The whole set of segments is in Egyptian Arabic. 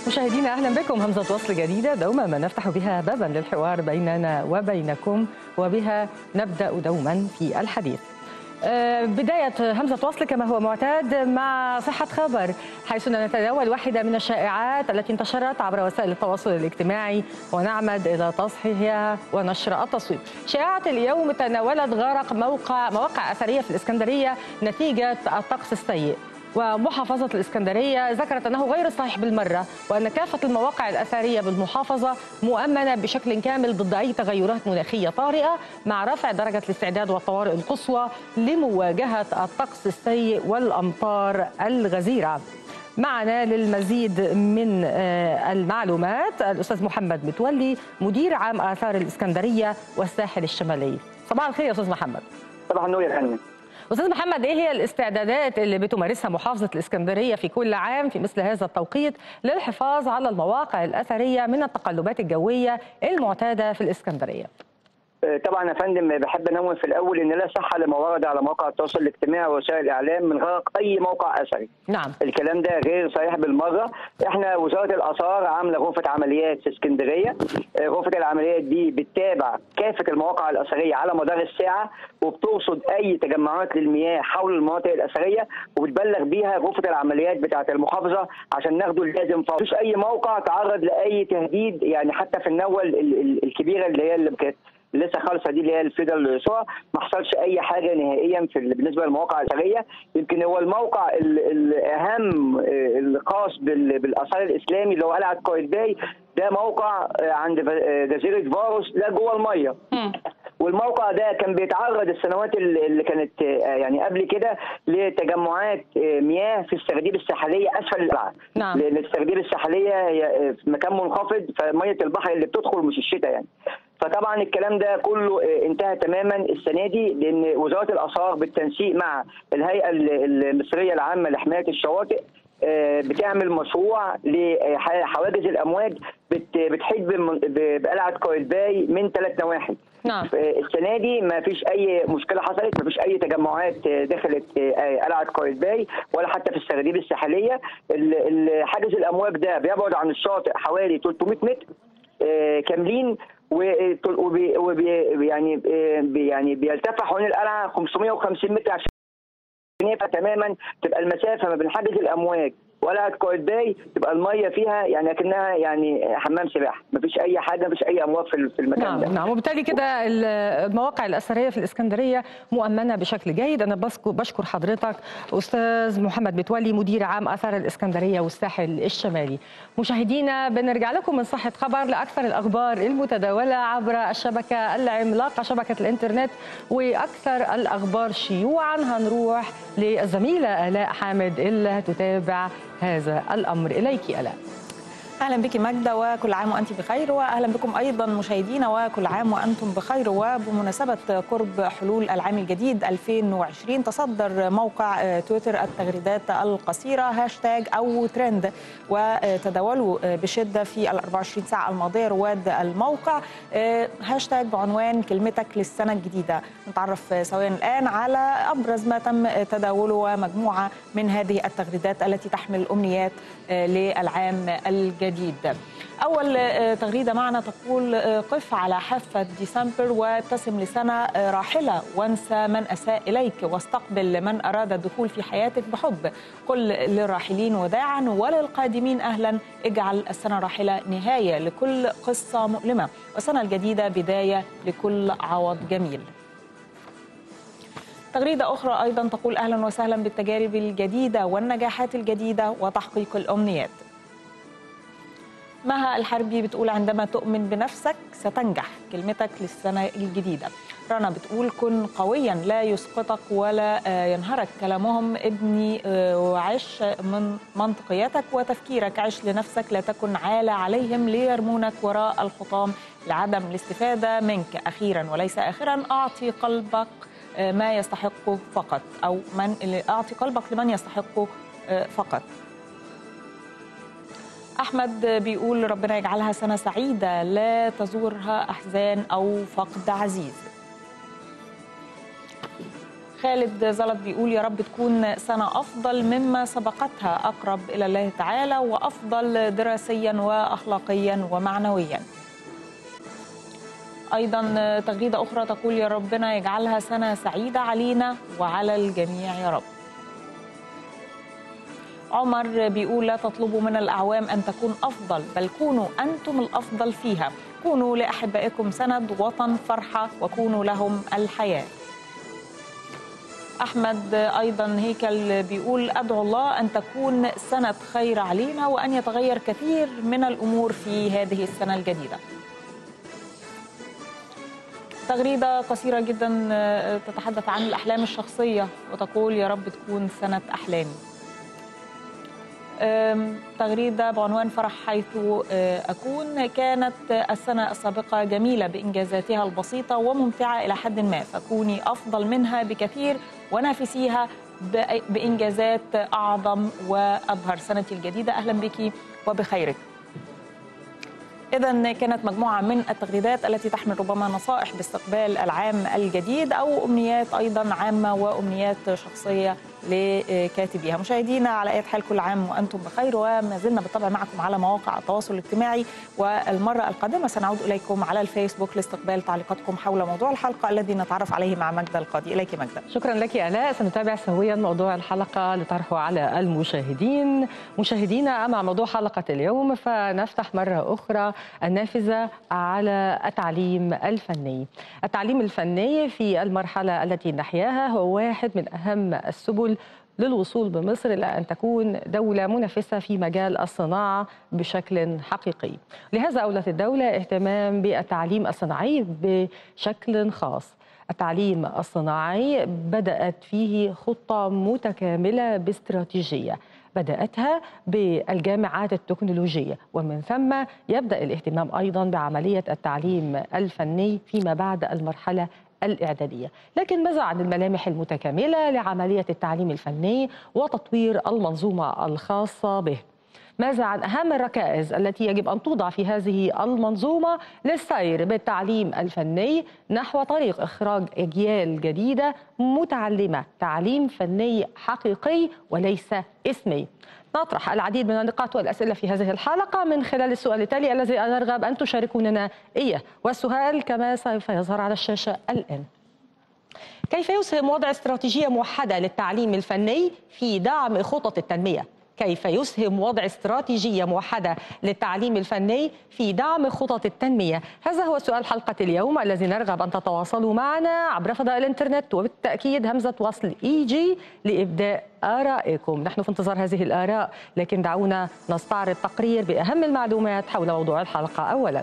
مشاهدينا اهلا بكم همزه وصل جديده دوما ما نفتح بها بابا للحوار بيننا وبينكم وبها نبدا دوما في الحديث. آه، بداية همزة وصل كما هو معتاد مع صحة خبر حيث نتناول واحدة من الشائعات التي انتشرت عبر وسائل التواصل الاجتماعي ونعمد إلى تصحيحها ونشر التصويب شائعة اليوم تناولت غرق موقع مواقع أثرية في الإسكندرية نتيجة الطقس السيء ومحافظة الإسكندرية ذكرت أنه غير صحيح بالمرة وأن كافة المواقع الأثرية بالمحافظة مؤمنة بشكل كامل ضد أي تغيرات مناخية طارئة مع رفع درجة الاستعداد والطوارئ القصوى لمواجهة الطقس السيء والأمطار الغزيرة معنا للمزيد من آه، المعلومات الأستاذ محمد متولي مدير عام آثار الإسكندرية والساحل الشمالي صباح الخير يا أستاذ محمد صباح النور يا فندم استاذ محمد ايه هي الاستعدادات اللي بتمارسها محافظه الاسكندريه في كل عام في مثل هذا التوقيت للحفاظ على المواقع الاثريه من التقلبات الجويه المعتاده في الاسكندريه طبعا يا فندم بحب انوه في الاول ان لا صحه لما ورد على مواقع التواصل الاجتماعي ووسائل الاعلام من غرق اي موقع اثري. نعم. الكلام ده غير صحيح بالمره، احنا وزاره الاثار عامله غرفه عمليات في اسكندريه، غرفه العمليات دي بتتابع كافه المواقع الاثريه على مدار الساعه وبترصد اي تجمعات للمياه حول المناطق الاثريه وبتبلغ بيها غرفه العمليات بتاعه المحافظه عشان ناخده اللازم مفيش اي موقع تعرض لاي تهديد يعني حتى في النوه الكبيره اللي هي اللي كانت لسه خالصه دي اللي هي الفيدرال سوا ما حصلش اي حاجه نهائيا في بالنسبه للمواقع الاثريه يمكن هو الموقع الاهم الخاص بالاثار الاسلامي اللي هو قلعه قايتباي ده موقع عند جزيره فاروس ده جوه الميه والموقع ده كان بيتعرض السنوات اللي كانت يعني قبل كده لتجمعات مياه في السراديب الساحليه اسفل القلعه نعم. لان السراديب الساحليه هي في مكان منخفض فميه البحر اللي بتدخل مش الشتاء يعني فطبعا الكلام ده كله انتهى تماما السنه دي لان وزاره الاثار بالتنسيق مع الهيئه المصريه العامه لحمايه الشواطئ بتعمل مشروع لحواجز الامواج بتحيط بقلعه قايتباي من ثلاث نواحي نعم. السنه دي ما فيش اي مشكله حصلت ما فيش اي تجمعات دخلت قلعه قايتباي ولا حتى في السراديب الساحليه حاجز الامواج ده بيبعد عن الشاطئ حوالي 300 متر كاملين وبي وبي يعني يعني بيرتفع حوالين القلعه 550 متر عشان يبقى تماما تبقى المسافه ما بين حاجز الامواج ولا قايتباي تبقى الميه فيها يعني اكنها يعني حمام سباحه مفيش اي حاجه مفيش اي امواج في المكان نعم ده نعم وبالتالي كده المواقع الاثريه في الاسكندريه مؤمنه بشكل جيد انا بشكر حضرتك استاذ محمد متولي مدير عام اثار الاسكندريه والساحل الشمالي مشاهدينا بنرجع لكم من صحه خبر لاكثر الاخبار المتداوله عبر الشبكه العملاقه شبكه الانترنت واكثر الاخبار شيوعا هنروح للزميله الاء حامد اللي تتابع هذا الامر اليك الاء اهلا بك ماجده وكل عام وانت بخير واهلا بكم ايضا مشاهدينا وكل عام وانتم بخير وبمناسبه قرب حلول العام الجديد 2020 تصدر موقع تويتر التغريدات القصيره هاشتاج او ترند وتداولوا بشده في ال 24 ساعه الماضيه رواد الموقع هاشتاج بعنوان كلمتك للسنه الجديده نتعرف سويا الان على ابرز ما تم تداوله ومجموعه من هذه التغريدات التي تحمل امنيات للعام الجديد جديد أول تغريدة معنا تقول قف على حافة ديسمبر وابتسم لسنة راحلة وانسى من أساء إليك واستقبل من أراد الدخول في حياتك بحب قل للراحلين وداعا وللقادمين أهلا اجعل السنة الراحلة نهاية لكل قصة مؤلمة والسنة الجديدة بداية لكل عوض جميل تغريدة أخرى أيضا تقول أهلا وسهلا بالتجارب الجديدة والنجاحات الجديدة وتحقيق الأمنيات مها الحربي بتقول عندما تؤمن بنفسك ستنجح كلمتك للسنة الجديدة رنا بتقول كن قويا لا يسقطك ولا ينهرك كلامهم ابني وعش من منطقيتك وتفكيرك عش لنفسك لا تكن عالة عليهم ليرمونك وراء الحطام لعدم الاستفادة منك أخيرا وليس آخرا أعطي قلبك ما يستحقه فقط أو من أعطي قلبك لمن يستحقه فقط أحمد بيقول ربنا يجعلها سنة سعيدة لا تزورها أحزان أو فقد عزيز خالد زلط بيقول يا رب تكون سنة أفضل مما سبقتها أقرب إلى الله تعالى وأفضل دراسيا وأخلاقيا ومعنويا أيضا تغريدة أخرى تقول يا ربنا يجعلها سنة سعيدة علينا وعلى الجميع يا رب عمر بيقول لا تطلبوا من الأعوام أن تكون أفضل بل كونوا أنتم الأفضل فيها كونوا لأحبائكم سند وطن فرحة وكونوا لهم الحياة أحمد أيضا هيكل بيقول أدعو الله أن تكون سنة خير علينا وأن يتغير كثير من الأمور في هذه السنة الجديدة تغريدة قصيرة جدا تتحدث عن الأحلام الشخصية وتقول يا رب تكون سنة أحلامي تغريدة بعنوان فرح حيث أكون كانت السنة السابقة جميلة بإنجازاتها البسيطة وممتعة إلى حد ما فكوني أفضل منها بكثير ونافسيها بإنجازات أعظم وأبهر سنتي الجديدة أهلا بك وبخيرك إذا كانت مجموعة من التغريدات التي تحمل ربما نصائح باستقبال العام الجديد أو أمنيات أيضا عامة وأمنيات شخصية لكاتبيها مشاهدينا على أي حال كل عام وأنتم بخير وما زلنا بالطبع معكم على مواقع التواصل الاجتماعي والمرة القادمة سنعود إليكم على الفيسبوك لاستقبال تعليقاتكم حول موضوع الحلقة الذي نتعرف عليه مع مجدة القاضي إليك مجدة شكرا لك آلاء سنتابع سويا موضوع الحلقة لطرحه على المشاهدين مشاهدينا مع موضوع حلقة اليوم فنفتح مرة أخرى النافذة على التعليم الفني التعليم الفني في المرحلة التي نحياها هو واحد من أهم السبل للوصول بمصر إلى أن تكون دولة منافسة في مجال الصناعة بشكل حقيقي لهذا أولت الدولة اهتمام بالتعليم الصناعي بشكل خاص التعليم الصناعي بدأت فيه خطة متكاملة باستراتيجية بدأتها بالجامعات التكنولوجية ومن ثم يبدأ الاهتمام أيضا بعملية التعليم الفني فيما بعد المرحلة الإعدادية لكن ماذا عن الملامح المتكاملة لعملية التعليم الفني وتطوير المنظومة الخاصة به ماذا عن أهم الركائز التي يجب أن توضع في هذه المنظومة للسير بالتعليم الفني نحو طريق إخراج أجيال جديدة متعلمة تعليم فني حقيقي وليس اسمي نطرح العديد من النقاط والأسئلة في هذه الحلقة من خلال السؤال التالي الذي نرغب أن تشاركوننا إياه والسؤال كما سوف يظهر على الشاشة الآن كيف يسهم وضع استراتيجية موحدة للتعليم الفني في دعم خطط التنمية؟ كيف يسهم وضع استراتيجية موحدة للتعليم الفني في دعم خطط التنمية هذا هو سؤال حلقة اليوم الذي نرغب أن تتواصلوا معنا عبر فضاء الإنترنت وبالتأكيد همزة وصل إي جي لإبداء آرائكم نحن في انتظار هذه الآراء لكن دعونا نستعرض تقرير بأهم المعلومات حول موضوع الحلقة أولاً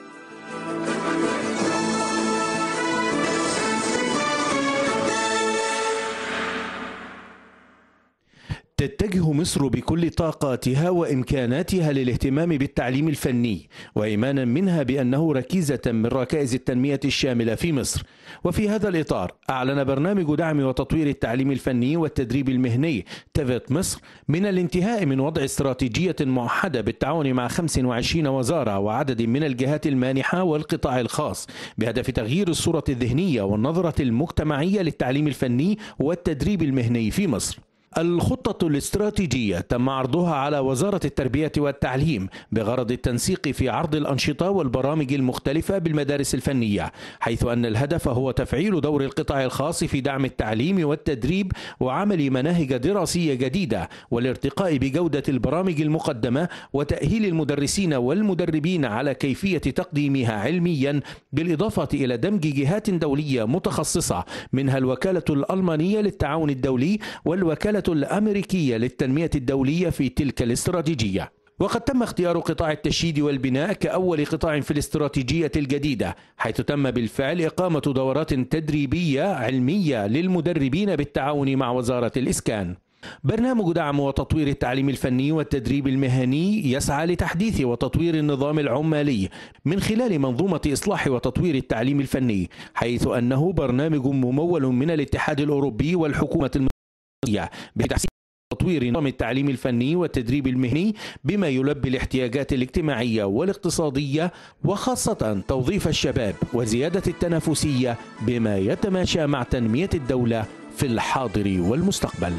تتجه مصر بكل طاقاتها وامكاناتها للاهتمام بالتعليم الفني وايمانا منها بانه ركيزه من ركائز التنميه الشامله في مصر وفي هذا الاطار اعلن برنامج دعم وتطوير التعليم الفني والتدريب المهني تفت مصر من الانتهاء من وضع استراتيجيه موحده بالتعاون مع 25 وزاره وعدد من الجهات المانحه والقطاع الخاص بهدف تغيير الصوره الذهنيه والنظره المجتمعيه للتعليم الفني والتدريب المهني في مصر الخطة الاستراتيجية تم عرضها على وزارة التربية والتعليم بغرض التنسيق في عرض الأنشطة والبرامج المختلفة بالمدارس الفنية حيث أن الهدف هو تفعيل دور القطاع الخاص في دعم التعليم والتدريب وعمل مناهج دراسية جديدة والارتقاء بجودة البرامج المقدمة وتأهيل المدرسين والمدربين على كيفية تقديمها علميا بالإضافة إلى دمج جهات دولية متخصصة منها الوكالة الألمانية للتعاون الدولي والوكالة الأمريكية للتنمية الدولية في تلك الاستراتيجية وقد تم اختيار قطاع التشييد والبناء كأول قطاع في الاستراتيجية الجديدة حيث تم بالفعل إقامة دورات تدريبية علمية للمدربين بالتعاون مع وزارة الإسكان برنامج دعم وتطوير التعليم الفني والتدريب المهني يسعى لتحديث وتطوير النظام العمالي من خلال منظومة إصلاح وتطوير التعليم الفني حيث أنه برنامج ممول من الاتحاد الأوروبي والحكومة المصرية بتحسين تطوير نظام التعليم الفني والتدريب المهني بما يلبي الاحتياجات الاجتماعية والاقتصادية وخاصة توظيف الشباب وزيادة التنافسية بما يتماشى مع تنمية الدولة في الحاضر والمستقبل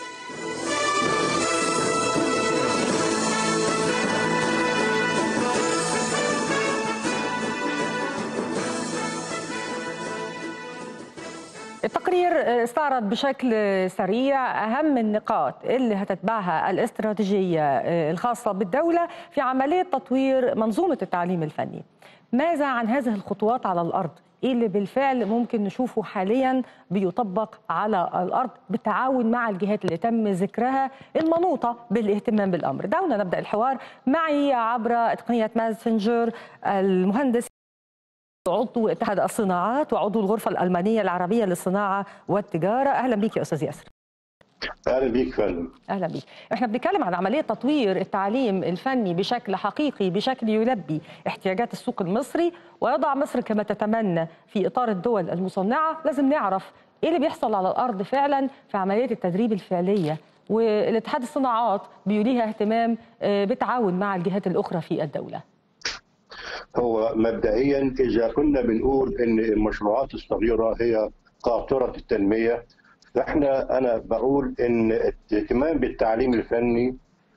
التقرير استعرض بشكل سريع أهم النقاط اللي هتتبعها الاستراتيجية الخاصة بالدولة في عملية تطوير منظومة التعليم الفني ماذا عن هذه الخطوات على الأرض؟ إيه اللي بالفعل ممكن نشوفه حاليا بيطبق على الأرض بالتعاون مع الجهات اللي تم ذكرها المنوطة بالاهتمام بالأمر دعونا نبدأ الحوار معي عبر تقنية ماسنجر المهندس عضو اتحاد الصناعات وعضو الغرفة الألمانية العربية للصناعة والتجارة أهلا بك يا أستاذ ياسر اهلا بيك فندم اهلا بك احنا بنتكلم عن عمليه تطوير التعليم الفني بشكل حقيقي بشكل يلبي احتياجات السوق المصري ويضع مصر كما تتمنى في اطار الدول المصنعه لازم نعرف ايه اللي بيحصل على الارض فعلا في عمليه التدريب الفعليه والاتحاد الصناعات بيوليها اهتمام بالتعاون مع الجهات الاخرى في الدوله هو مبدئيا اذا كنا بنقول ان المشروعات الصغيره هي قاطره التنميه فاحنا انا بقول ان الاهتمام بالتعليم الفني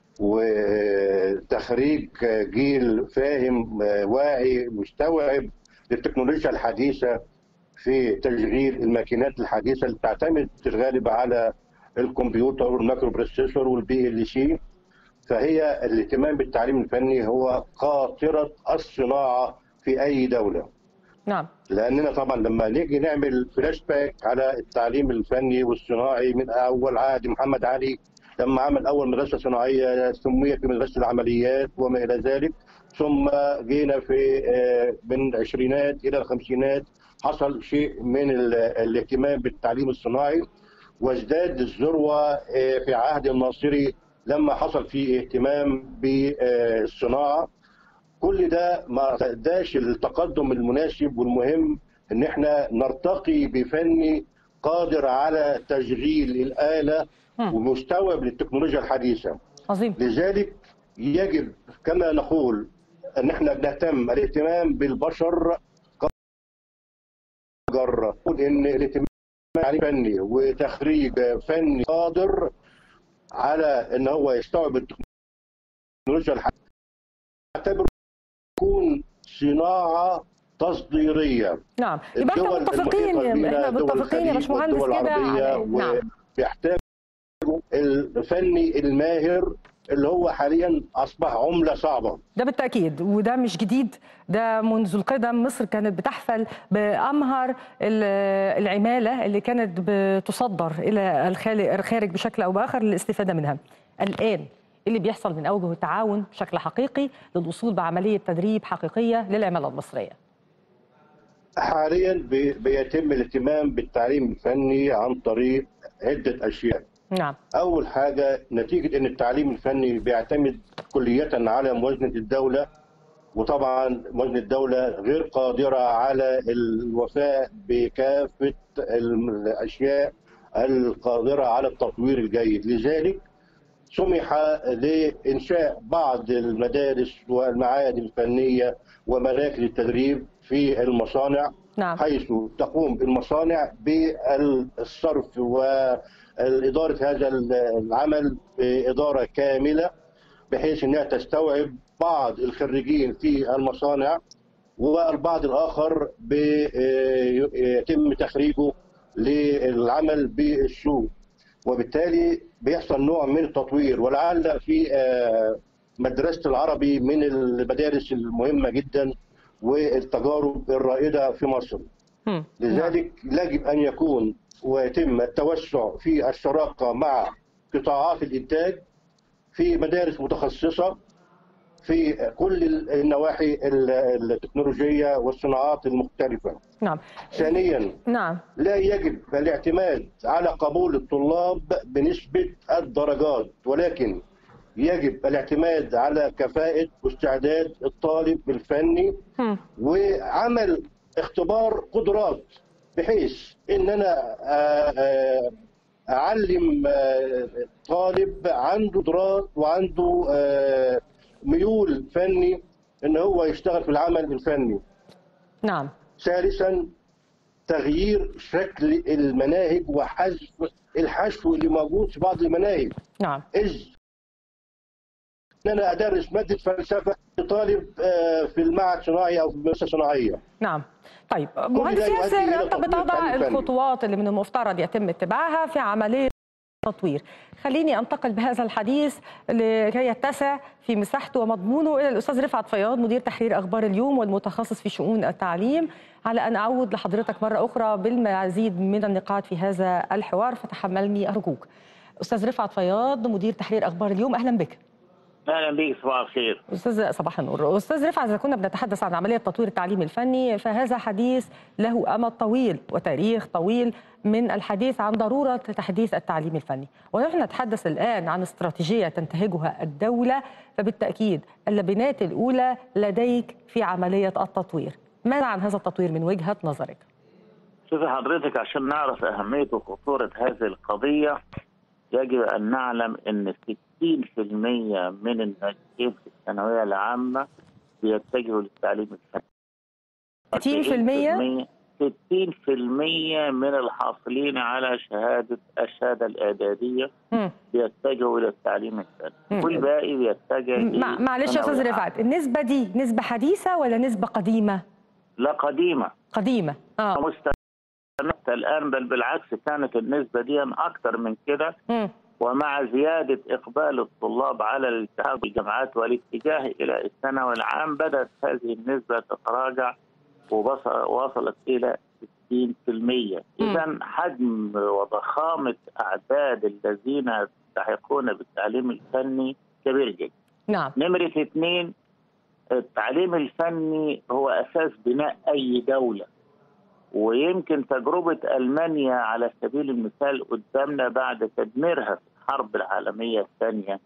وتخريج جيل فاهم واعي مستوعب للتكنولوجيا الحديثه في تشغيل الماكينات الحديثه اللي بتعتمد في الغالب على الكمبيوتر والمايكرو بروسيسور والبي ال سي فهي الاهتمام بالتعليم الفني هو قاطره الصناعه في اي دوله. نعم لاننا طبعا لما نيجي نعمل فلاش باك على التعليم الفني والصناعي من اول عهد محمد علي لما عمل اول مدرسه صناعيه سميت بمدرسه العمليات وما الى ذلك ثم جينا في من العشرينات الى الخمسينات حصل شيء من الاهتمام بالتعليم الصناعي وازداد الذروه في عهد الناصري لما حصل فيه اهتمام بالصناعه كل ده ما اداش التقدم المناسب والمهم ان احنا نرتقي بفني قادر على تشغيل الاله ومستوعب للتكنولوجيا الحديثه. عظيم. لذلك يجب كما نقول ان احنا بنهتم الاهتمام بالبشر جرة ان الاهتمام فني وتخريج فني قادر على ان هو يستوعب التكنولوجيا الحديثه اعتبر تكون صناعه تصديريه نعم يبقى احنا متفقين احنا متفقين يا باشمهندس كده نعم بيحتاجوا الفني الماهر اللي هو حاليا اصبح عمله صعبه ده بالتاكيد وده مش جديد ده منذ القدم مصر كانت بتحفل بامهر العماله اللي كانت بتصدر الى الخارج بشكل او باخر للاستفاده منها الان اللي بيحصل من اوجه التعاون بشكل حقيقي للوصول بعمليه تدريب حقيقيه للعماله المصريه حاليا بيتم الاهتمام بالتعليم الفني عن طريق عده اشياء نعم اول حاجه نتيجه ان التعليم الفني بيعتمد كليه على موازنه الدوله وطبعا موازنه الدوله غير قادره على الوفاء بكافه الاشياء القادره على التطوير الجيد لذلك سمح لانشاء بعض المدارس والمعاهد الفنيه ومراكز التدريب في المصانع نعم. حيث تقوم المصانع بالصرف وإدارة هذا العمل بإدارة كاملة بحيث أنها تستوعب بعض الخريجين في المصانع والبعض الآخر يتم تخريجه للعمل بالسوق وبالتالي بيحصل نوع من التطوير ولعل في مدرسة العربي من المدارس المهمة جدا والتجارب الرائدة في مصر لذلك يجب أن يكون ويتم التوسع في الشراكة مع قطاعات الإنتاج في مدارس متخصصة في كل النواحي التكنولوجية والصناعات المختلفة نعم ثانيا نعم لا يجب الاعتماد على قبول الطلاب بنسبة الدرجات ولكن يجب الاعتماد على كفاءة واستعداد الطالب الفني هم. وعمل اختبار قدرات بحيث ان انا آه، آه، اعلم آه، طالب عنده قدرات وعنده آه، ميول فني ان هو يشتغل في العمل الفني نعم ثالثا تغيير شكل المناهج وحذف الحشو اللي موجود في بعض المناهج نعم إذ إن أنا أدرس مادة فلسفة لطالب آه، في المعهد صناعي أو في مدرسة صناعية نعم طيب مهندس ده يؤدي ياسر إلى انت تطوير بتضع التعليم الفني. الخطوات اللي من المفترض يتم اتباعها في عمليه التطوير خليني انتقل بهذا الحديث لكي يتسع في مساحته ومضمونه الى الاستاذ رفعت فياض مدير تحرير اخبار اليوم والمتخصص في شؤون التعليم على ان اعود لحضرتك مره اخرى بالمزيد من النقاط في هذا الحوار فتحملني ارجوك استاذ رفعت فياض مدير تحرير اخبار اليوم اهلا بك اهلا بيك صباح الخير استاذ صباح النور استاذ رفعت اذا كنا بنتحدث عن عمليه تطوير التعليم الفني فهذا حديث له امد طويل وتاريخ طويل من الحديث عن ضروره تحديث التعليم الفني ونحن نتحدث الان عن استراتيجيه تنتهجها الدوله فبالتاكيد اللبنات الاولى لديك في عمليه التطوير ماذا عن هذا التطوير من وجهه نظرك شوفي حضرتك عشان نعرف أهمية وخطورة هذه القضية يجب أن نعلم أن 60% من الناجحين في الثانوية العامة بيتجهوا للتعليم الفني 60% 60% من الحاصلين على شهادة الشهادة الإعدادية مم. بيتجهوا إلى التعليم الفني مم. والباقي بيتجه مع- معلش يا استاذ للثانوية رفعت النسبه دي نسبه حديثه ولا نسبه قديمه لا قديمة قديمه اه مستمرة الآن بل بالعكس كانت النسبة دي أكثر من كده مم. ومع زيادة إقبال الطلاب على الالتحاق بالجامعات والاتجاه إلى الثانوي العام بدأت هذه النسبة تتراجع وبص- وصلت إلى 60% إذا حجم وضخامة أعداد الذين يلتحقون بالتعليم الفني كبير جدا نعم نمرة اثنين التعليم الفني هو أساس بناء أي دولة ويمكن تجربة ألمانيا على سبيل المثال قدامنا بعد تدميرها في الحرب العالمية الثانية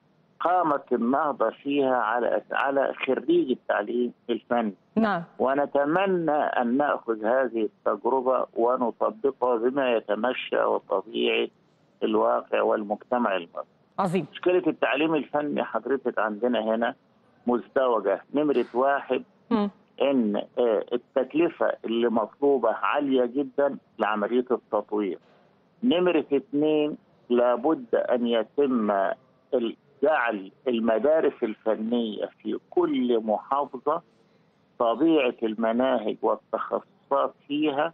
قامت النهضة فيها على على خريج التعليم الفني نعم ونتمنى أن نأخذ هذه التجربة ونطبقها بما يتمشى وطبيعة الواقع والمجتمع المصري عظيم مشكلة التعليم الفني حضرتك عندنا هنا مزدوجة نمرة واحد مم. ان آه، التكلفة اللي مطلوبة عالية جدا لعملية التطوير نمرة اثنين لابد ان يتم ال- جعل المدارس الفنية في كل محافظة طبيعة المناهج والتخصصات فيها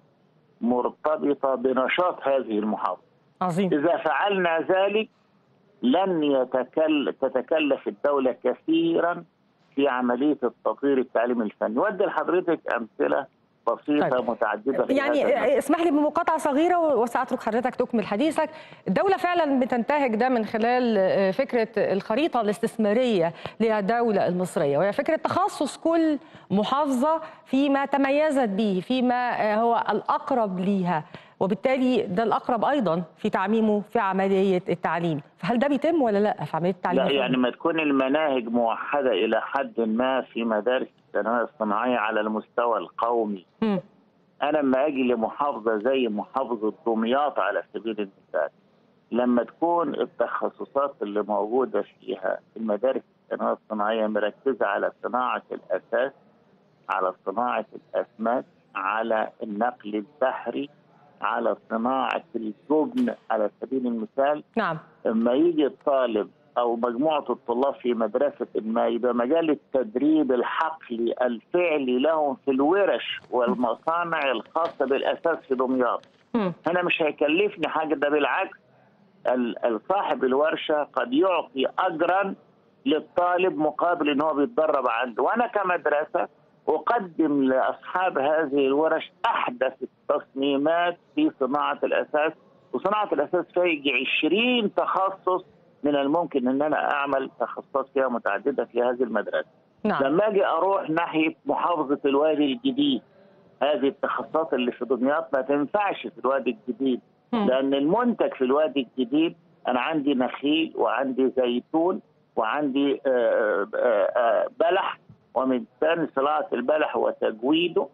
مرتبطة بنشاط هذه المحافظة عظيم إذا فعلنا ذلك لن يتكل... تتكلف الدولة كثيرا في عملية التطوير التعليم الفني ودي لحضرتك أمثلة بسيطة طيب. متعددة في هذا يعني المجال. اسمح لي بمقاطعة صغيرة وسأترك حضرتك تكمل حديثك الدولة فعلا بتنتهج ده من خلال آه، فكرة الخريطة الاستثمارية للدولة المصرية وهي فكرة تخصص كل محافظة فيما تميزت به فيما آه، هو الأقرب ليها وبالتالي ده الأقرب أيضا في تعميمه في عملية التعليم فهل ده بيتم ولا لا في عملية التعليم لا الفني؟ يعني ما تكون المناهج موحدة إلى حد ما في مدارس الثانوية الصناعية على المستوى القومي مم. أنا لما أجي لمحافظة زي محافظة دمياط على سبيل المثال لما تكون التخصصات اللي موجودة فيها المدارس الثانوية الصناعية مركزة على صناعة الأساس على صناعة الأسماك على النقل البحري على صناعة الجبن على سبيل المثال نعم لما يجي الطالب او مجموعه الطلاب في مدرسه ما يبقى مجال التدريب الحقلي الفعلي لهم في الورش والمصانع الخاصه بالاساس في دمياط مم. هنا مش هيكلفني حاجه ده بالعكس ال- صاحب الورشه قد يعطي اجرا للطالب مقابل ان هو بيتدرب عنده وانا كمدرسه اقدم لاصحاب هذه الورش احدث التصميمات في صناعه الاساس وصناعه الاساس فيها يجي 20 تخصص من الممكن ان انا اعمل تخصصات فيها متعدده في هذه المدرسه نعم لما اجي اروح ناحيه محافظه الوادي الجديد هذه التخصصات اللي في دمياط ما تنفعش في الوادي الجديد مم. لان المنتج في الوادي الجديد انا عندي نخيل وعندي زيتون وعندي آه، آه، آه، بلح ومن ثاني صناعه البلح وتجويده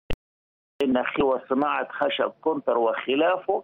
النخيل وصناعه خشب كونتر وخلافه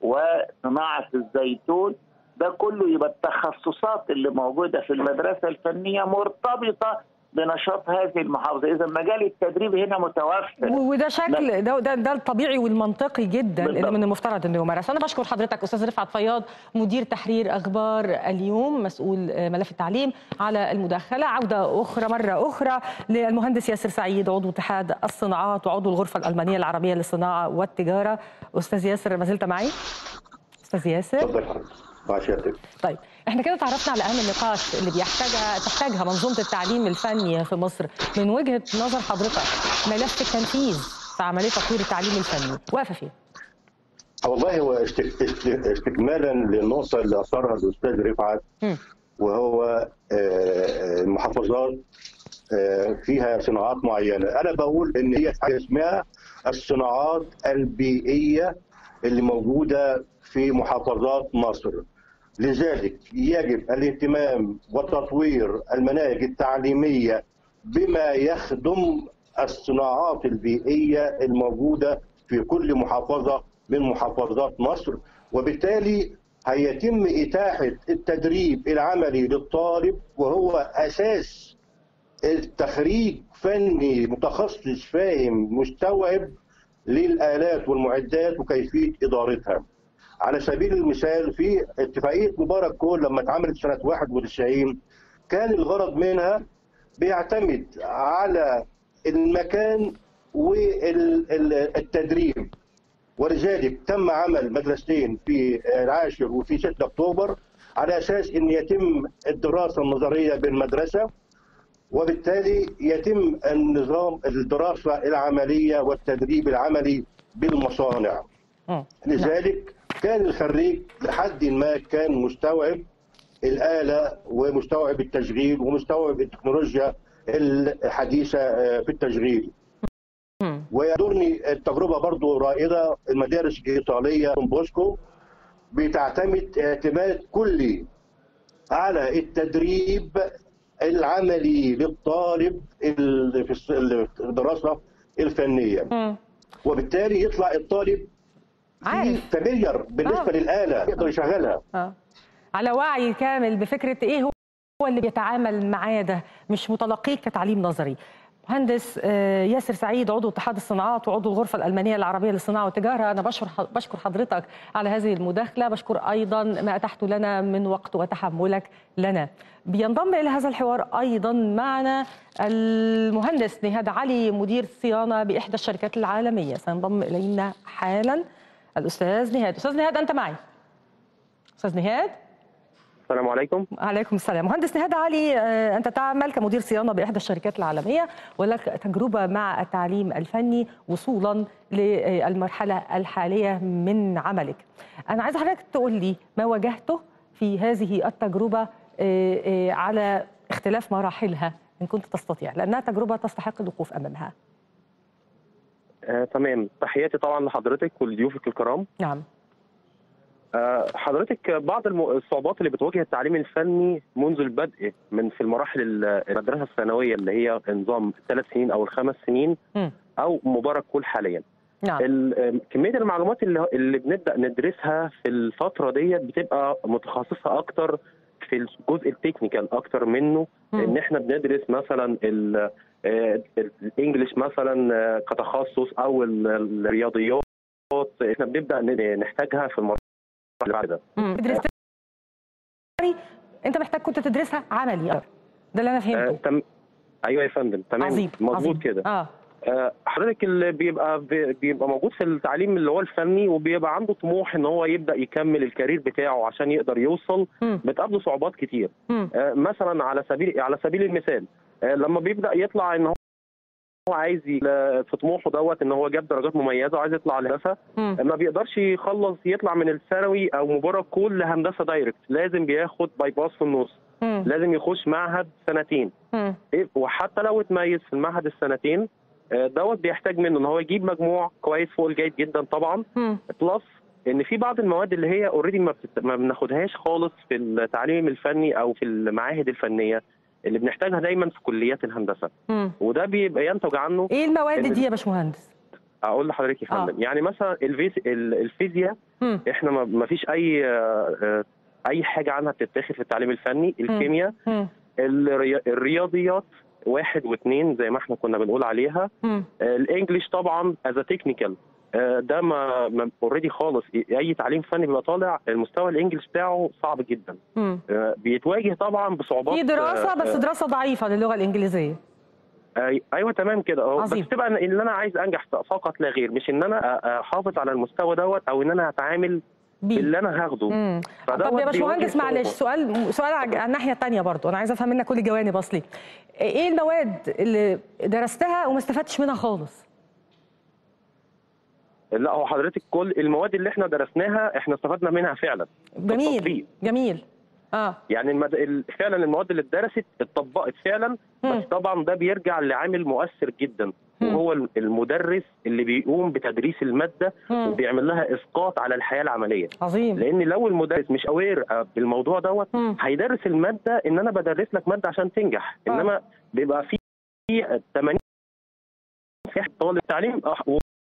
وصناعه الزيتون ده كله يبقى التخصصات اللي موجوده في المدرسه الفنيه مرتبطه بنشاط هذه المحافظه اذا مجال التدريب هنا متوفر وده شكل ده ده, ده الطبيعي والمنطقي جدا اللي بالضبط. من المفترض انه يمارس انا بشكر حضرتك استاذ رفعت فياض مدير تحرير اخبار اليوم مسؤول آه، ملف التعليم على المداخله عوده اخرى مره اخرى للمهندس ياسر سعيد عضو اتحاد الصناعات وعضو الغرفه الالمانيه العربيه للصناعه والتجاره استاذ ياسر ما زلت معي استاذ ياسر اتفضل حضرتك مع سيادتك طيب احنا كده تعرفنا على اهم النقاط اللي بيحتاجها تحتاجها منظومه التعليم الفني في مصر من وجهه نظر حضرتك ملف التنفيذ في عمليه تطوير التعليم الفني واقفه فين؟ والله هو استك- است- استكمالا للنقطه اللي اثرها الاستاذ رفعت مم. وهو آه، المحافظات آه، فيها صناعات معينه انا بقول ان هي حاجه اسمها الصناعات البيئيه اللي موجوده في محافظات مصر لذلك يجب الاهتمام وتطوير المناهج التعليميه بما يخدم الصناعات البيئيه الموجوده في كل محافظه من محافظات مصر وبالتالي هيتم اتاحه التدريب العملي للطالب وهو اساس التخريج فني متخصص فاهم مستوعب للآلات والمعدات وكيفية إدارتها على سبيل المثال في اتفاقية مبارك كول لما اتعملت سنة 91 كان الغرض منها بيعتمد على المكان والتدريب ولذلك تم عمل مدرستين في العاشر وفي 6 اكتوبر على اساس ان يتم الدراسه النظريه بالمدرسه وبالتالي يتم النظام الدراسه العمليه والتدريب العملي بالمصانع مم. لذلك كان الخريج لحد ما كان مستوعب الآلة ومستوعب التشغيل ومستوعب التكنولوجيا الحديثة آه، في التشغيل مم. ويدورني التجربة برضو رائدة المدارس الإيطالية دون بوسكو بتعتمد اعتماد كلي على التدريب العملي للطالب اللي في الص- اللي في الدراسة الفنية مم. وبالتالي يطلع الطالب عارف. فاميليار بالنسبه آه. للاله يقدر يشغلها آه. على وعي كامل بفكره ايه هو هو اللي بيتعامل معاه ده مش متلقيه كتعليم نظري مهندس آه، ياسر سعيد عضو اتحاد الصناعات وعضو الغرفه الالمانيه العربيه للصناعه والتجاره انا بشكر بشكر حضرتك على هذه المداخله بشكر ايضا ما اتحت لنا من وقت وتحملك لنا بينضم الى هذا الحوار ايضا معنا المهندس نهاد علي مدير صيانه باحدى الشركات العالميه سينضم الينا حالا الاستاذ نهاد استاذ نهاد انت معي استاذ نهاد السلام عليكم عليكم السلام مهندس نهاد علي آه، أنت تعمل كمدير صيانة بإحدى الشركات العالمية ولك تجربة مع التعليم الفني وصولا للمرحلة الحالية من عملك أنا عايز حضرتك تقول لي ما واجهته في هذه التجربة آه، آه، على اختلاف مراحلها إن كنت تستطيع لأنها تجربة تستحق الوقوف أمامها آه، تمام تحياتي طبعا لحضرتك ولضيوفك الكرام نعم آه، حضرتك بعض الم- الصعوبات اللي بتواجه التعليم الفني منذ البدء من في المراحل ال- المدرسه الثانويه اللي هي نظام الثلاث سنين او الخمس سنين مم. او مبارك كول حاليا نعم ال- آه، كميه المعلومات اللي اللي بنبدا ندرسها في الفتره ديت بتبقى متخصصه اكتر في الجزء التكنيكال اكتر منه مم. ان احنا بندرس مثلا ال- آه، الانجليش مثلا آه، كتخصص او ال- الرياضيات احنا بنبدا ن- نحتاجها في المرحله اللي بعد ده مم. تدرس أنت محتاج كنت تدرسها عملي أكتر. ده اللي أنا آه، فهمته تم ايوه يا فندم تمام عظيم عظيم. مظبوط كده آه آه، حضرتك اللي بيبقى بي- بيبقى موجود في التعليم اللي هو الفني وبيبقى عنده طموح ان هو يبدا يكمل الكارير بتاعه عشان يقدر يوصل مم. بتقابله صعوبات كتير مم. آه، مثلا على سبيل على سبيل المثال آه، لما بيبدا يطلع ان هو هو عايز ي- في طموحه دوت ان هو جاب درجات مميزه وعايز يطلع لهندسه مم. ما بيقدرش يخلص يطلع من الثانوي او مبارك كل لهندسه دايركت لازم بياخد باي باس في النص مم. لازم يخش معهد سنتين مم. إيه، وحتى لو اتميز في المعهد السنتين آه، دوت بيحتاج منه ان هو يجيب مجموع كويس فوق الجيد جدا طبعا مم. بلس ان في بعض المواد اللي هي اوريدي ما, بتت... ما بناخدهاش خالص في التعليم الفني او في المعاهد الفنيه اللي بنحتاجها دايما في كليات الهندسه مم. وده بيبقى ينتج عنه ايه المواد إن- دي يا باشمهندس؟ اقول لحضرتك يا فندم يعني مثلا الفيز... ال- الفيزياء مم. احنا ما- ما فيش اي آه، آه، اي حاجه عنها بتتاخد في التعليم الفني الكيمياء مم. الري... الرياضيات واحد واثنين زي ما احنا كنا بنقول عليها مم. آه، الانجليش طبعا از تكنيكال ده ما اوريدي خالص اي تعليم فني بيبقى طالع المستوى الانجليش بتاعه صعب جدا مم. آه، بيتواجه طبعا بصعوبات في دراسه آه، بس دراسه ضعيفه للغه الانجليزيه أي- ايوه تمام كده أهو. بس عظيم. تبقى إن- ان انا عايز انجح فقط لا غير مش ان انا أ- احافظ على المستوى دوت او ان انا هتعامل بي باللي انا هاخده مم. فدوت طب يا باشمهندس بيواجه معلش صعوبة. سؤال سؤال على على الناحيه الثانيه برضو انا عايزه افهم منك كل الجوانب اصلي ايه المواد اللي درستها وما استفدتش منها خالص لا هو حضرتك كل المواد اللي احنا درسناها احنا استفدنا منها فعلا جميل بالتطبيق. جميل اه يعني المد... ال- فعلا المواد اللي اتدرست اتطبقت فعلا مم. بس طبعا ده بيرجع لعامل مؤثر جدا مم. وهو ال- المدرس اللي بيقوم بتدريس الماده مم. وبيعمل لها اسقاط على الحياه العمليه عظيم لان لو المدرس مش اوير بالموضوع دوت مم. هيدرس الماده ان انا بدرس لك ماده عشان تنجح آه. انما بيبقى في في 80 في طالب تعليم أح-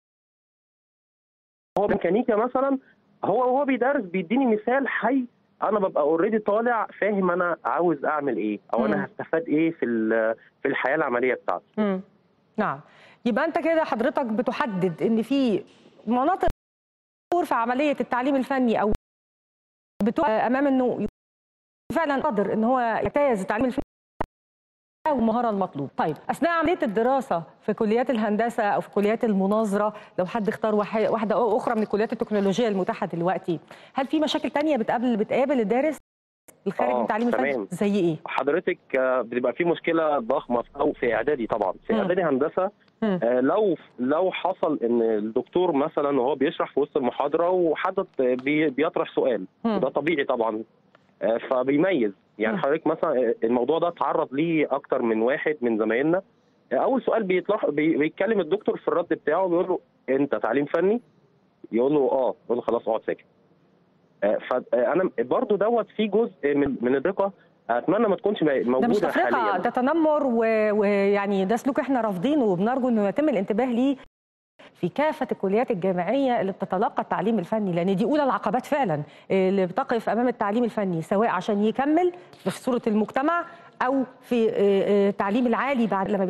هو ميكانيكا مثلا هو وهو بيدرس بيديني مثال حي انا ببقى اوريدي طالع فاهم انا عاوز اعمل ايه او مم. انا هستفاد ايه في ال- في الحياه العمليه بتاعتي مم. نعم يبقى انت كده حضرتك بتحدد ان في مناطق في عمليه التعليم الفني او بتوع امام انه فعلا قادر ان هو يجتاز التعليم الفني والمهاره المطلوب طيب اثناء عمليه الدراسه في كليات الهندسه او في كليات المناظره لو حد اختار واحد- واحده اخرى من الكليات التكنولوجيه المتاحه دلوقتي هل في مشاكل تانية بتقابل بتقابل الدارس الخارج آه، من التعليم الفني تمام. زي ايه حضرتك آه، بتبقى في مشكله ضخمه في- او في اعدادي طبعا في مم. اعدادي هندسه مم. آه، لو لو حصل ان الدكتور مثلا وهو بيشرح في وسط المحاضره وحدث آه، بي- بيطرح سؤال مم. وده طبيعي طبعا آه، فبيميز يعني مم. حضرتك مثلا آه، الموضوع ده اتعرض ليه اكتر من واحد من زمايلنا آه، اول سؤال بيطلع بي- بيتكلم الدكتور في الرد بتاعه بيقول له انت تعليم فني يقول له اه يقول له خلاص اقعد ساكت فانا برضو دوت في جزء من من الثقه اتمنى ما تكونش ده مش موجوده تفرقه حاليا ده تنمر و- ويعني ده سلوك احنا رافضينه وبنرجو انه يتم الانتباه ليه في كافة الكليات الجامعية اللي بتتلقى التعليم الفني لأن دي أولى العقبات فعلا اللي بتقف أمام التعليم الفني سواء عشان يكمل في صورة المجتمع أو في آه، آه، التعليم العالي بعد لما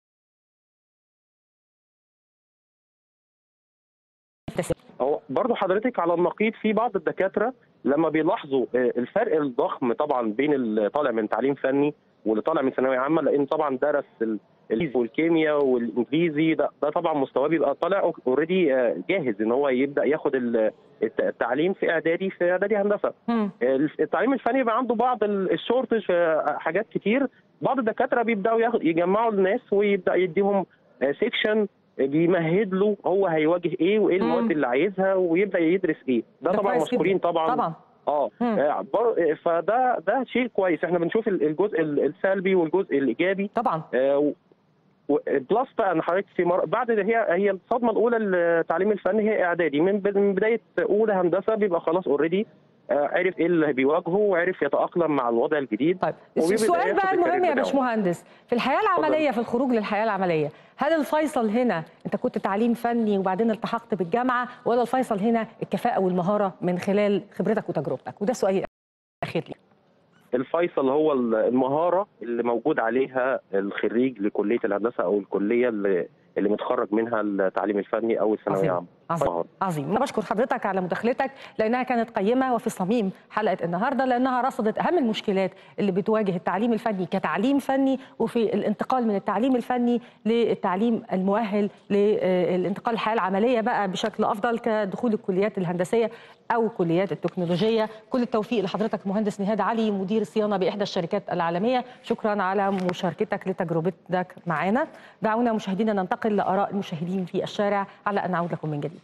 بيحتسب. هو برضه حضرتك على النقيض في بعض الدكاتره لما بيلاحظوا آه، الفرق الضخم طبعا بين اللي طالع من تعليم فني واللي طالع من ثانويه عامه لان طبعا درس ال- الفيزياء والكيمياء والانجليزي ده, ده طبعا مستواه بيبقى طالع اوريدي جاهز ان هو يبدا ياخد ال- الت- التعليم في اعدادي في اعدادي هندسه مم. التعليم الفني بيبقى عنده بعض ال- الشورتج في حاجات كتير بعض الدكاتره بيبداوا ياخد يجمعوا الناس ويبدا يديهم سيكشن بيمهد له هو هيواجه ايه وايه مم. المواد اللي عايزها ويبدا يدرس ايه ده, ده طبعا كويس مشكورين جداً. طبعا طبعا اه مم. آه، بر- فده ده شيء كويس احنا بنشوف ال- الجزء ال- السلبي والجزء الايجابي طبعا آه، و- و- بلس بقى ان حضرتك في مر... بعد هي هي الصدمه الاولى للتعليم الفني هي اعدادي من ب- من بدايه اولى هندسه بيبقى خلاص اوريدي عرف ايه اللي بيواجهه وعرف يتاقلم مع الوضع الجديد طيب وبيبدأ السؤال ياخد بقى الكارير المهم يا بتاعه. باشمهندس في الحياه العمليه في الخروج للحياه العمليه هل الفيصل هنا انت كنت تعليم فني وبعدين التحقت بالجامعه ولا الفيصل هنا الكفاءه والمهاره من خلال خبرتك وتجربتك وده سؤالي الاخير لي الفيصل هو المهاره اللي موجود عليها الخريج لكليه الهندسه او الكليه اللي اللي متخرج منها التعليم الفني او الثانويه عظيم. العامه عظيم مهارة. عظيم انا بشكر حضرتك على مداخلتك لانها كانت قيمه وفي صميم حلقه النهارده لانها رصدت اهم المشكلات اللي بتواجه التعليم الفني كتعليم فني وفي الانتقال من التعليم الفني للتعليم المؤهل للانتقال للحياه العمليه بقى بشكل افضل كدخول الكليات الهندسيه او كليات التكنولوجيه كل التوفيق لحضرتك مهندس نهاد علي مدير الصيانه باحدى الشركات العالميه شكرا على مشاركتك لتجربتك معنا دعونا مشاهدينا ننتقل لاراء المشاهدين في الشارع على ان نعود لكم من جديد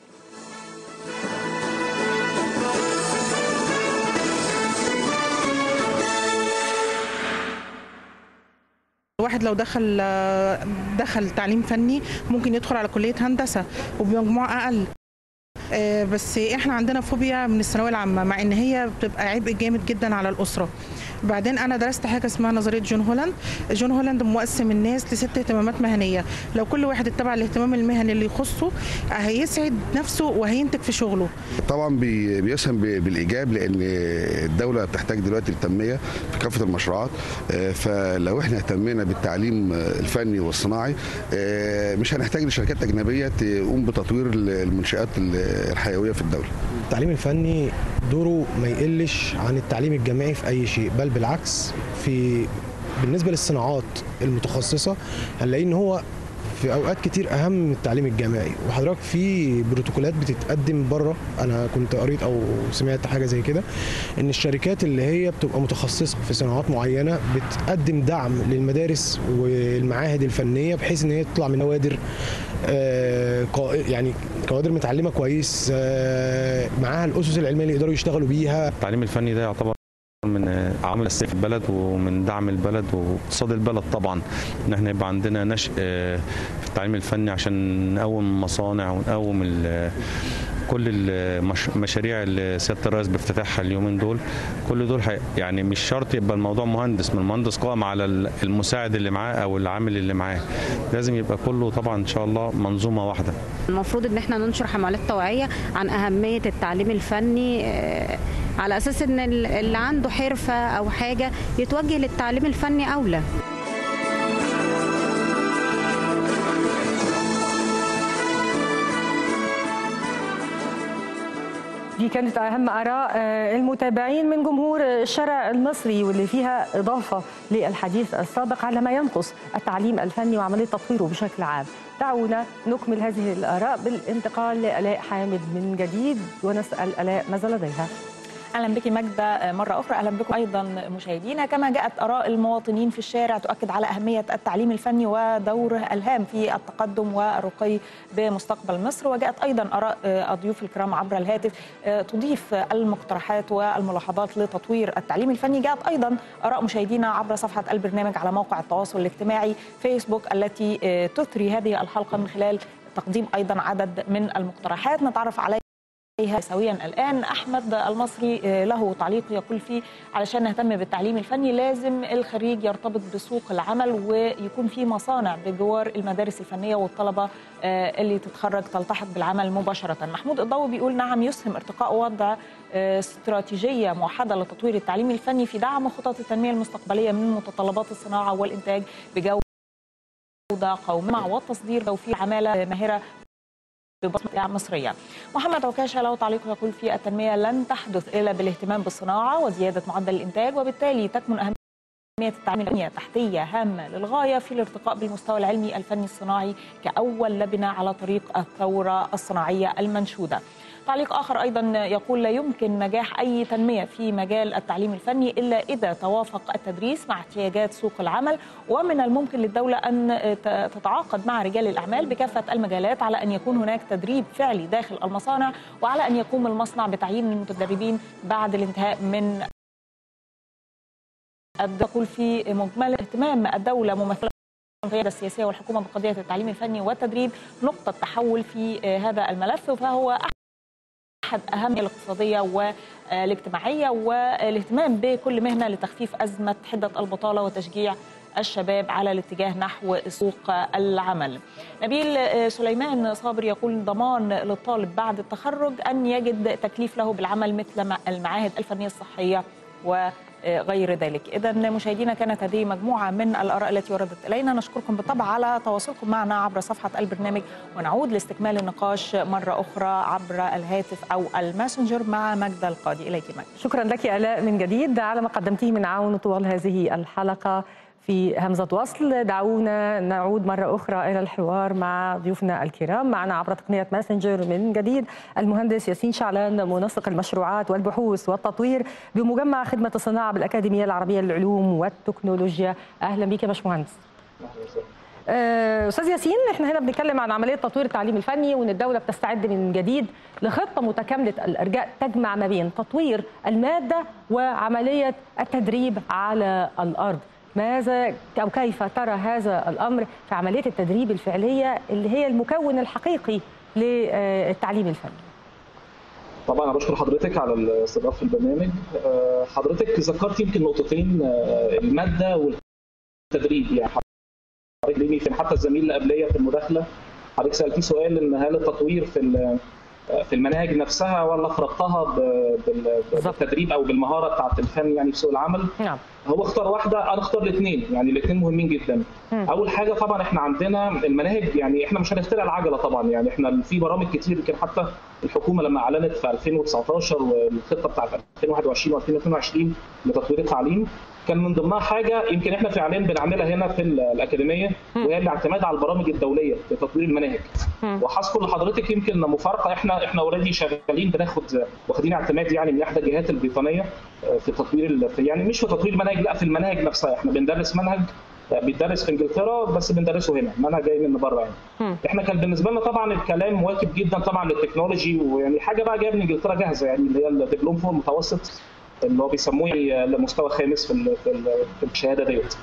الواحد لو دخل دخل تعليم فني ممكن يدخل على كلية هندسة وبمجموع أقل آه، بس احنا عندنا فوبيا من الثانويه العامه مع ان هي بتبقى عبء جامد جدا على الاسره بعدين انا درست حاجه اسمها نظريه جون هولاند جون هولاند مقسم الناس لست اهتمامات مهنيه لو كل واحد اتبع الاهتمام المهني اللي يخصه هيسعد نفسه وهينتج في شغله طبعا بي- بيسهم ب- بالايجاب لان الدوله بتحتاج دلوقتي التنميه في كافه المشروعات آه، فلو احنا اهتمينا بالتعليم آه، الفني والصناعي آه، مش هنحتاج لشركات اجنبيه تقوم بتطوير المنشات الحيويه في الدوله التعليم الفني دوره ما يقلش عن التعليم الجامعي في اي شيء بل بالعكس في بالنسبه للصناعات المتخصصه هنلاقي ان هو في اوقات كتير اهم من التعليم الجامعي وحضرتك في بروتوكولات بتتقدم بره انا كنت قريت او سمعت حاجه زي كده ان الشركات اللي هي بتبقى متخصصه في صناعات معينه بتقدم دعم للمدارس والمعاهد الفنيه بحيث ان هي تطلع من نوادر آه، قا- يعني كوادر متعلمه كويس آه، معاها الاسس العلميه اللي يقدروا يشتغلوا بيها التعليم الفني ده يعتبر من عوامل اساسيه في البلد ومن دعم البلد واقتصاد البلد طبعا ان احنا يبقى عندنا نشء آه، في التعليم الفني عشان نقوم مصانع ونقوم ال- كل المشاريع اللي سياده الرئيس بيفتتحها اليومين دول كل دول حي- يعني مش شرط يبقى الموضوع مهندس من المهندس قائم على ال- المساعد اللي معاه او العامل اللي معاه لازم يبقى كله طبعا ان شاء الله منظومه واحده المفروض ان احنا ننشر حملات توعيه عن اهميه التعليم الفني آه، على اساس ان ال- اللي عنده حرفه او حاجه يتوجه للتعليم الفني اولى دي كانت أهم آراء آه، المتابعين من جمهور الشارع المصري واللي فيها إضافة للحديث السابق على ما ينقص التعليم الفني وعملية تطويره بشكل عام دعونا نكمل هذه الآراء بالانتقال لآلاء حامد من جديد ونسأل آلاء ماذا لديها اهلا بك ماجده مره اخرى اهلا بكم ايضا مشاهدينا كما جاءت اراء المواطنين في الشارع تؤكد على اهميه التعليم الفني ودوره الهام في التقدم والرقي بمستقبل مصر وجاءت ايضا اراء الضيوف الكرام عبر الهاتف تضيف المقترحات والملاحظات لتطوير التعليم الفني جاءت ايضا اراء مشاهدينا عبر صفحه البرنامج على موقع التواصل الاجتماعي فيسبوك التي تثري هذه الحلقه من خلال تقديم ايضا عدد من المقترحات نتعرف عليها عليها سويا الان احمد المصري له تعليق يقول فيه علشان نهتم بالتعليم الفني لازم الخريج يرتبط بسوق العمل ويكون في مصانع بجوار المدارس الفنيه والطلبه اللي تتخرج تلتحق بالعمل مباشره محمود الضوي بيقول نعم يسهم ارتقاء وضع استراتيجيه موحده لتطوير التعليم الفني في دعم خطط التنميه المستقبليه من متطلبات الصناعه والانتاج بجوده قوميه والتصدير توفير عماله ماهره ببصمة مصرية محمد عكاشة له تعليق يقول في التنمية لن تحدث إلا بالاهتمام بالصناعة وزيادة معدل الإنتاج وبالتالي تكمن أهمية التعليم الفنية تحتية هامة للغاية في الارتقاء بالمستوى العلمي الفني الصناعي كأول لبنة على طريق الثورة الصناعية المنشودة تعليق آخر أيضا يقول لا يمكن نجاح أي تنمية في مجال التعليم الفني إلا إذا توافق التدريس مع احتياجات سوق العمل ومن الممكن للدولة أن تتعاقد مع رجال الأعمال بكافة المجالات على أن يكون هناك تدريب فعلي داخل المصانع وعلى أن يقوم المصنع بتعيين المتدربين بعد الانتهاء من تقول في مجمل اهتمام الدولة ممثلة القيادة السياسية والحكومة بقضية التعليم الفني والتدريب نقطة تحول في هذا الملف فهو احد اهم الاقتصاديه والاجتماعيه والاهتمام بكل مهنه لتخفيف ازمه حده البطاله وتشجيع الشباب على الاتجاه نحو سوق العمل. نبيل سليمان صابر يقول ضمان للطالب بعد التخرج ان يجد تكليف له بالعمل مثل المعاهد الفنيه الصحيه و غير ذلك إذا مشاهدينا كانت هذه مجموعة من الآراء التي وردت إلينا نشكركم بالطبع على تواصلكم معنا عبر صفحة البرنامج ونعود لاستكمال النقاش مرة أخرى عبر الهاتف أو الماسنجر مع مجدة القاضي إليك مجدة شكرا لك آلاء من جديد على ما قدمتيه من عون طوال هذه الحلقة في همزة وصل دعونا نعود مرة أخرى إلى الحوار مع ضيوفنا الكرام معنا عبر تقنية ماسنجر من جديد المهندس ياسين شعلان منسق المشروعات والبحوث والتطوير بمجمع خدمة الصناعة بالأكاديمية العربية للعلوم والتكنولوجيا أهلا بك يا باشمهندس استاذ ياسين احنا هنا بنتكلم عن عمليه تطوير التعليم الفني وان الدوله بتستعد من جديد لخطه متكامله الارجاء تجمع ما بين تطوير الماده وعمليه التدريب على الارض ماذا او كيف ترى هذا الامر في عمليه التدريب الفعليه اللي هي المكون الحقيقي للتعليم الفني طبعا انا بشكر حضرتك على الاستضافه في البرنامج آه، حضرتك ذكرت يمكن نقطتين آه، الماده والتدريب يعني حضرتك ليه يمكن حتى الزميل اللي قبليه في المداخله حضرتك سالتيه سؤال ان هل التطوير في ال- في المناهج نفسها ولا في ربطها ب- بال- بالتدريب او بالمهاره بتاعت الفن يعني في سوق العمل نعم هو اختار واحده انا اختار الاثنين يعني الاثنين مهمين جدا مم. اول حاجه طبعا احنا عندنا المناهج يعني احنا مش هنخترع العجله طبعا يعني احنا في برامج كتير يمكن حتى الحكومه لما اعلنت في 2019 والخطه بتاعت 2021 و2022 لتطوير التعليم كان من ضمنها حاجه يمكن احنا فعليا بنعملها هنا في ال- الاكاديميه وهي الاعتماد على البرامج الدوليه لتطوير المناهج وحذكر لحضرتك يمكن مفارقه احنا احنا اوريدي شغالين بناخد واخدين اعتماد يعني من احدى الجهات البريطانيه في تطوير ال- في يعني مش في تطوير المناهج لا في المناهج نفسها احنا بندرس منهج بيتدرس في انجلترا بس بندرسه هنا منهج جاي من بره يعني احنا كان بالنسبه لنا طبعا الكلام مواكب جدا طبعا للتكنولوجي ويعني حاجه بقى جايه من انجلترا جاهزه يعني اللي هي الدبلوم فوق المتوسط اللي هو بيسموه المستوى الخامس في ال- في ال- في الشهاده ديت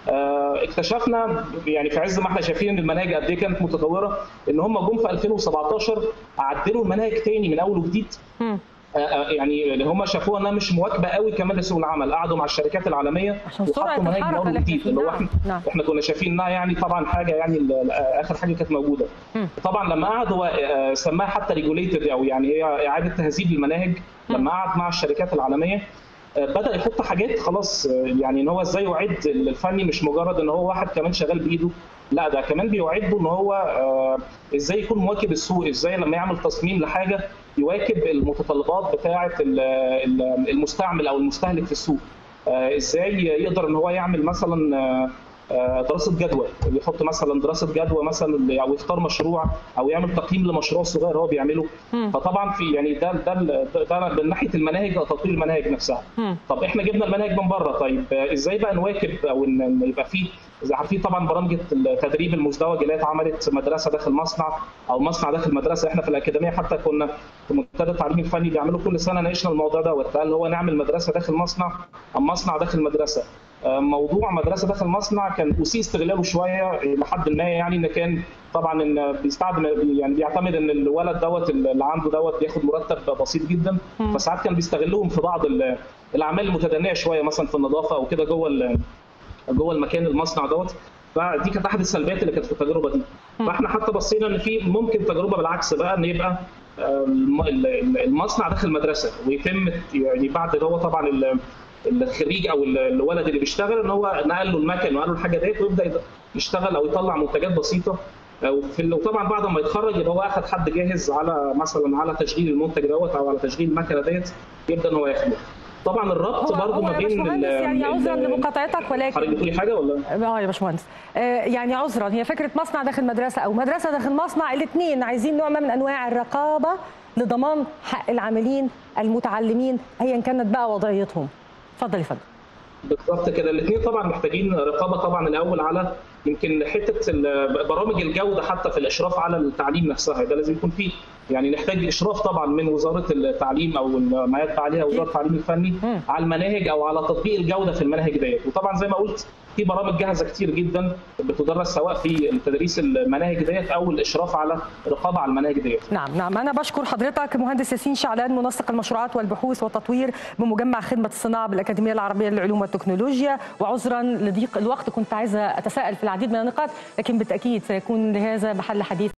آه، اكتشفنا يعني في عز ما احنا شايفين ان المناهج قد ايه كانت متطوره ان هم جم في 2017 عدلوا المناهج تاني من اول وجديد آه، آه، يعني اللي هم شافوها انها مش مواكبه قوي كمان لسوق العمل قعدوا مع الشركات العالميه عشان سرعة وحطوا مناهج من الحركة اول اللي احنا وجديد فيه. اللي هو نعم، احنا نعم. احنا كنا شايفين انها يعني طبعا حاجه يعني ال- ال- اخر حاجه كانت موجوده طبعا لما قعد هو آه، سماها حتى ريجوليتد او يعني هي اعاده تهذيب المناهج لما قعد مع الشركات العالميه آه، بدا يحط حاجات خلاص آه، يعني ان هو ازاي يعد الفني مش مجرد ان هو واحد كمان شغال بايده لا ده كمان بيوعده ان هو آه، ازاي يكون مواكب السوق ازاي لما يعمل تصميم لحاجه يواكب المتطلبات بتاعه ال- ال- المستعمل او المستهلك في السوق آه، ازاي يقدر ان هو يعمل مثلا آه، آه، دراسه جدوى يحط مثلا دراسه جدوى مثلا او يختار مشروع او يعمل تقييم لمشروع صغير هو بيعمله فطبعا في يعني ده ده ده, ده من ناحيه المناهج او تطوير المناهج نفسها طب احنا جبنا المناهج من بره طيب آه، ازاي بقى نواكب او ان إن يبقى في زي عارفين طبعا برامج التدريب المزدوج اللي هي اتعملت مدرسه داخل مصنع او مصنع داخل مدرسه احنا في الاكاديميه حتى كنا في منتدى التعليم الفني بيعملوا كل سنه ناقشنا الموضوع دوت هل هو نعمل مدرسه داخل مصنع ام مصنع داخل مدرسه آه، موضوع مدرسه داخل مصنع كان اسيء استغلاله شويه لحد ما يعني ان كان طبعا ان بيستعمل يعني بيعتمد ان الولد دوت اللي عنده دوت بياخد مرتب بسيط جدا فساعات كان بيستغلهم في بعض ال- الاعمال المتدنيه شويه مثلا في النظافه او كده جوه ال- جوه المكان المصنع دوت فدي كانت احد السلبيات اللي كانت في التجربه دي فاحنا حتى بصينا ان في ممكن تجربه بالعكس بقى ان يبقى آه، الم- ال- المصنع داخل مدرسه ويتم يعني بعد اللي هو طبعا ال- الخريج او ال- الولد اللي بيشتغل ان هو نقل له المكن ونقل له الحاجه ديت ويبدا يشتغل او يطلع منتجات بسيطه أو في وطبعا بعد ما يتخرج يبقى هو اخذ حد جاهز على مثلا على تشغيل المنتج دوت او على تشغيل المكنه ديت يبدا ان هو ياخده طبعا الربط هو برضه هو ما يا بين باشمهندس ال- يعني عذرا ال- لمقاطعتك ولكن حضرتك بتقولي حاجه ولا اه يا باشمهندس آه، يعني عذرا هي فكره مصنع داخل مدرسه او مدرسه داخل مصنع الاثنين عايزين نوع ما من انواع الرقابه لضمان حق العاملين المتعلمين ايا كانت بقى وضعيتهم اتفضل يا فندم بالظبط كده الاثنين طبعا محتاجين رقابه طبعا الاول على يمكن حته ال- برامج الجوده حتى في الاشراف على التعليم نفسها ده لازم يكون فيه يعني نحتاج اشراف طبعا من وزاره التعليم او ما يتبع عليها وزاره التعليم الفني على المناهج او على تطبيق الجوده في المناهج ديت وطبعا زي ما قلت في برامج جاهزه كتير جدا بتدرس سواء في تدريس المناهج ديت او الاشراف على الرقابه على المناهج ديت نعم نعم أنا بشكر حضرتك مهندس ياسين شعلان منسق المشروعات والبحوث والتطوير بمجمع خدمة الصناعة بالأكاديمية العربية للعلوم والتكنولوجيا وعذرا لضيق الوقت كنت عايزة أتساءل في العديد من النقاط لكن بالتأكيد سيكون لهذا محل حديث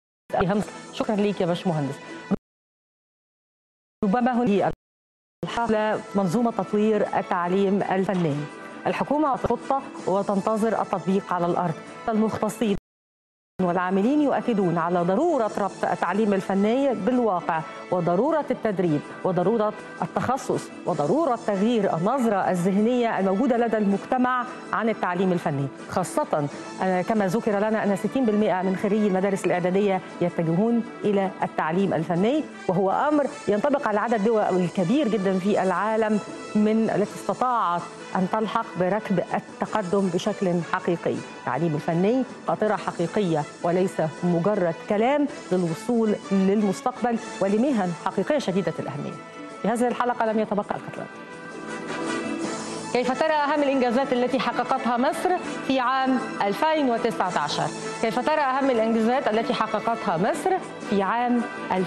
أي همس شكرا ليك يا باشمهندس ربما هنا الحالة منظومة تطوير التعليم الفني الحكومة خطة وتنتظر التطبيق على الأرض المختصين والعاملين يؤكدون على ضرورة ربط التعليم الفني بالواقع وضرورة التدريب وضرورة التخصص وضرورة تغيير النظرة الذهنية الموجودة لدى المجتمع عن التعليم الفني خاصة آه، كما ذكر لنا أن 60% من خريجي المدارس الإعدادية يتجهون إلى التعليم الفني وهو أمر ينطبق على عدد دول الكبير جدا في العالم من التي استطاعت أن تلحق بركب التقدم بشكل حقيقي التعليم الفني قاطرة حقيقية وليس مجرد كلام للوصول للمستقبل ولمهن حقيقية شديدة الأهمية في هذه الحلقة لم يتبقى القتلى كيف ترى أهم الإنجازات التي حققتها مصر في عام 2019 كيف ترى أهم الإنجازات التي حققتها مصر في عام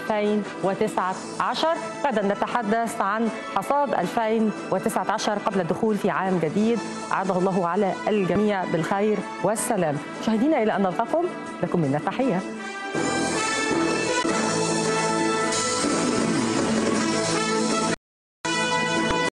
2019 غدا نتحدث عن حصاد 2019 قبل الدخول في عام جديد عاده الله على الجميع بالخير والسلام مشاهدينا إلى أن نلقاكم لكم منا التحية